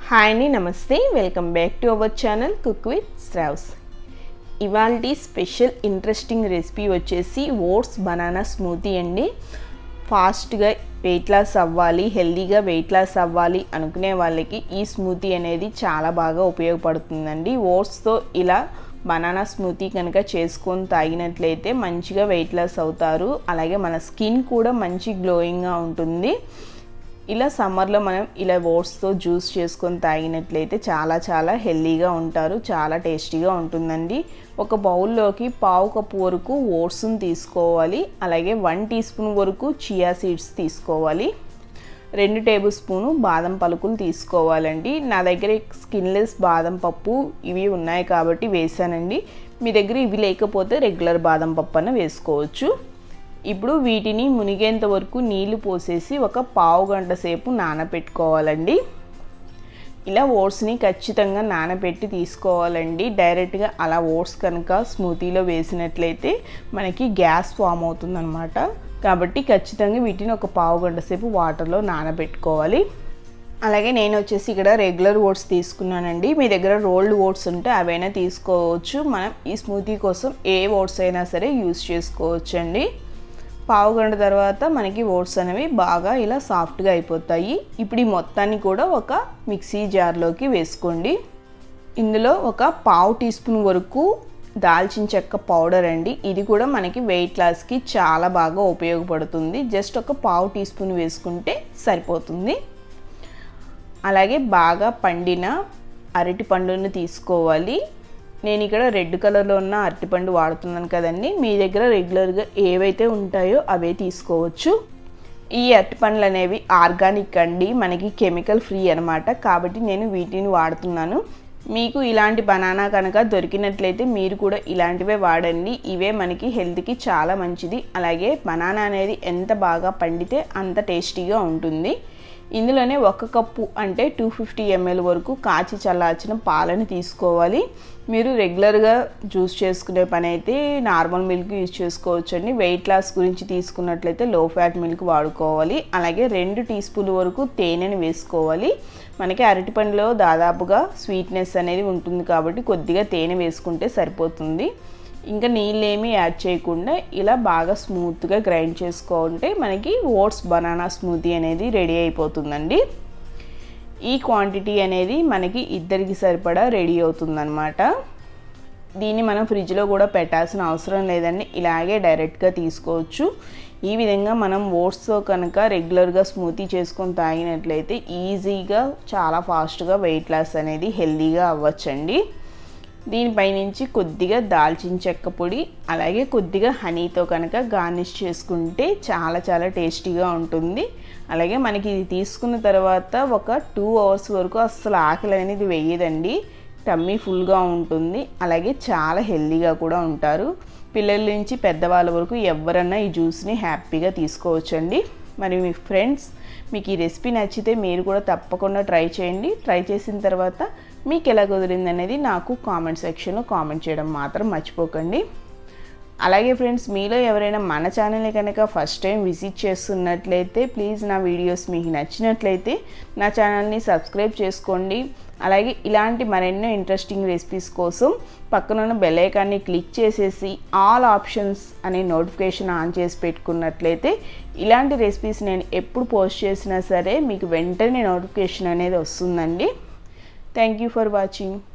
hi అండి నమస్తే welcome back to our channel cook with స్ట్రావ్స్ ఇవాళ స్పెషల్ ఇంట్రెస్టింగ్ రెసిపీ వచ్చేసి ఓట్స్ బనానా స్మూతీ అండి ఫాస్ట్గా వెయిట్ లాస్ అవ్వాలి హెల్దీగా వెయిట్ లాస్ అవ్వాలి అనుకునే వాళ్ళకి ఈ స్మూతీ అనేది చాలా బాగా ఉపయోగపడుతుందండి ఓట్స్తో ఇలా బనానా స్మూతీ కనుక చేసుకొని తాగినట్లయితే మంచిగా వెయిట్ లాస్ అవుతారు అలాగే మన స్కిన్ కూడా మంచి గ్లోయింగ్గా ఉంటుంది ఇలా సమ్మర్లో మనం ఇలా ఓట్స్తో జ్యూస్ చేసుకొని తాగినట్లయితే చాలా చాలా హెల్తీగా ఉంటారు చాలా టేస్టీగా ఉంటుందండి ఒక బౌల్లోకి పావు కప్పు వరకు ఓట్స్ని తీసుకోవాలి అలాగే వన్ టీ స్పూన్ వరకు చియా సీడ్స్ తీసుకోవాలి రెండు టేబుల్ స్పూను బాదం పలుకులు తీసుకోవాలండి నా దగ్గర స్కిన్లెస్ బాదం పప్పు ఇవి ఉన్నాయి కాబట్టి వేసానండి మీ దగ్గర ఇవి లేకపోతే రెగ్యులర్ బాదం పప్పు అన్న వేసుకోవచ్చు ఇప్పుడు వీటిని మునిగేంత వరకు నీళ్లు పోసేసి ఒక పావు గంట సేపు నానబెట్టుకోవాలండి ఇలా ఓట్స్ని ఖచ్చితంగా నానబెట్టి తీసుకోవాలండి డైరెక్ట్గా అలా ఓట్స్ కనుక స్మూతీలో వేసినట్లయితే మనకి గ్యాస్ ఫామ్ అవుతుందన్నమాట కాబట్టి ఖచ్చితంగా వీటిని ఒక పావు గంట సేపు వాటర్లో నానబెట్టుకోవాలి అలాగే నేను వచ్చేసి ఇక్కడ రెగ్యులర్ ఓట్స్ తీసుకున్నానండి మీ దగ్గర రోల్డ్ ఓట్స్ ఉంటే అవైనా తీసుకోవచ్చు మనం ఈ స్మూతీ కోసం ఏ ఓట్స్ అయినా సరే యూస్ చేసుకోవచ్చు అండి పావు గంట తర్వాత మనకి ఓట్స్ అనేవి బాగా ఇలా సాఫ్ట్గా అయిపోతాయి ఇప్పుడు ఈ మొత్తాన్ని కూడా ఒక మిక్సీ జార్లోకి వేసుకోండి ఇందులో ఒక పావు టీ స్పూన్ వరకు దాల్చిన చెక్క పౌడర్ అండి ఇది కూడా మనకి వెయిట్ లాస్కి చాలా బాగా ఉపయోగపడుతుంది జస్ట్ ఒక పావు టీ స్పూన్ వేసుకుంటే సరిపోతుంది అలాగే బాగా పండిన అరటి పండును తీసుకోవాలి నేను ఇక్కడ రెడ్ కలర్లో ఉన్న అరటిపండు వాడుతున్నాను కదండి మీ దగ్గర రెగ్యులర్గా ఏవైతే ఉంటాయో అవే తీసుకోవచ్చు ఈ అరటిపండ్లు అనేవి ఆర్గానిక్ అండి మనకి కెమికల్ ఫ్రీ అనమాట కాబట్టి నేను వీటిని వాడుతున్నాను మీకు ఇలాంటి బనానా కనుక దొరికినట్లయితే మీరు కూడా ఇలాంటివే వాడండి ఇవే మనకి హెల్త్కి చాలా మంచిది అలాగే బనానా అనేది ఎంత బాగా పండితే అంత టేస్టీగా ఉంటుంది ఇందులోనే ఒక కప్పు అంటే టూ ఫిఫ్టీ ఎంఎల్ వరకు కాచి చల్లార్చిన పాలను తీసుకోవాలి మీరు రెగ్యులర్గా జ్యూస్ చేసుకునే పని అయితే నార్మల్ మిల్క్ యూజ్ చేసుకోవచ్చు అండి వెయిట్ లాస్ గురించి తీసుకున్నట్లయితే లో ఫ్యాట్ మిల్క్ వాడుకోవాలి అలాగే రెండు టీ స్పూన్ల వరకు తేనెని వేసుకోవాలి మనకి అరటిపండులో దాదాపుగా స్వీట్నెస్ అనేది ఉంటుంది కాబట్టి కొద్దిగా తేనె వేసుకుంటే సరిపోతుంది ఇంకా నీళ్ళేమీ యాడ్ చేయకుండా ఇలా బాగా స్మూత్గా గ్రైండ్ చేసుకుంటే మనకి ఓట్స్ బనానా స్మూతీ అనేది రెడీ అయిపోతుందండి ఈ క్వాంటిటీ అనేది మనకి ఇద్దరికి సరిపడా రెడీ అవుతుందన్నమాట దీన్ని మనం ఫ్రిడ్జ్లో కూడా పెట్టాల్సిన అవసరం లేదండి ఇలాగే డైరెక్ట్గా తీసుకోవచ్చు ఈ విధంగా మనం ఓట్స్తో కనుక రెగ్యులర్గా స్మూతీ చేసుకొని తాగినట్లయితే ఈజీగా చాలా ఫాస్ట్గా వెయిట్ లాస్ అనేది హెల్తీగా అవ్వచ్చండి దీనిపై నుంచి కొద్దిగా దాల్చిన చెక్క పొడి అలాగే కొద్దిగా హనీతో కనుక గార్నిష్ చేసుకుంటే చాలా చాలా టేస్టీగా ఉంటుంది అలాగే మనకి ఇది తీసుకున్న తర్వాత ఒక టూ అవర్స్ వరకు అస్సలు ఆకలి అనేది వేయదండి టమ్మీ ఫుల్గా ఉంటుంది అలాగే చాలా హెల్తీగా కూడా ఉంటారు పిల్లల నుంచి పెద్దవాళ్ళ వరకు ఎవరన్నా ఈ జ్యూస్ని హ్యాపీగా తీసుకోవచ్చండి మరి మీ ఫ్రెండ్స్ మీకు ఈ రెసిపీ నచ్చితే మీరు కూడా తప్పకుండా ట్రై చేయండి ట్రై చేసిన తర్వాత మీకు ఎలా కుదిరింది అనేది నాకు కామెంట్ సెక్షన్లో కామెంట్ చేయడం మాత్రం మర్చిపోకండి అలాగే ఫ్రెండ్స్ మీలో ఎవరైనా మన ఛానల్ని కనుక ఫస్ట్ టైం విజిట్ చేస్తున్నట్లయితే ప్లీజ్ నా వీడియోస్ మీకు నచ్చినట్లయితే నా ఛానల్ని సబ్స్క్రైబ్ చేసుకోండి అలాగే ఇలాంటి మరెన్నో ఇంట్రెస్టింగ్ రెసిపీస్ కోసం పక్కనున్న బెల్ ఐకాన్ని క్లిక్ చేసేసి ఆల్ ఆప్షన్స్ అనే నోటిఫికేషన్ ఆన్ చేసి పెట్టుకున్నట్లయితే ఇలాంటి రెసిపీస్ నేను ఎప్పుడు పోస్ట్ చేసినా సరే మీకు వెంటనే నోటిఫికేషన్ అనేది వస్తుందండి థ్యాంక్ యూ ఫర్ వాచింగ్